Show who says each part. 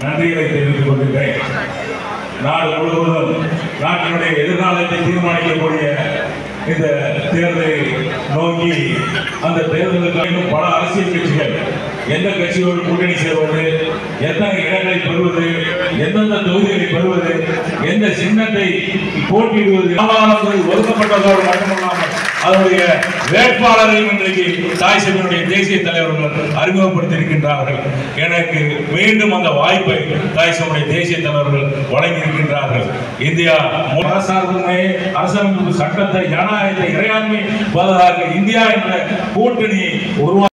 Speaker 1: நன்றிகளை தெரிவித்துக் கொள்கிறேன் நாடு முழுவதும் நாட்டினுடைய எதிர்காலத்தை தீர்மானிக்கக்கூடிய இந்த தேர்தலை நோக்கி அந்த தேர்தலுக்கு இன்னும் பல அரசியல் கட்சிகள் எந்த கட்சியோடு கூட்டணி சேர்வது எத்தனை இடங்களை பெறுவது எந்தெந்த தொகுதிகளை பெறுவது எந்த சின்னத்தை போட்டியிடுவது வியாபாரத்தில் ஒதுக்கப்பட்டதோடு மட்டுமல்லாமல் அதனுடைய வேட்பாளரையும் இன்றைக்கு தாய் சபையினுடைய தேசிய தலைவர்கள் அறிமுகப்படுத்தியிருக்கின்றார்கள் எனக்கு மீண்டும் அந்த வாய்ப்பை தாய் சபையுடைய தேசிய தலைவர்கள் வழங்கியிருக்கின்றார்கள் இந்தியா அரசார்புமை அரசமைப்பு சட்டத்தை ஜனநாயகத்தை இறையாண்மை பாதுகாக்க இந்தியா என்ற கூட்டணி உருவா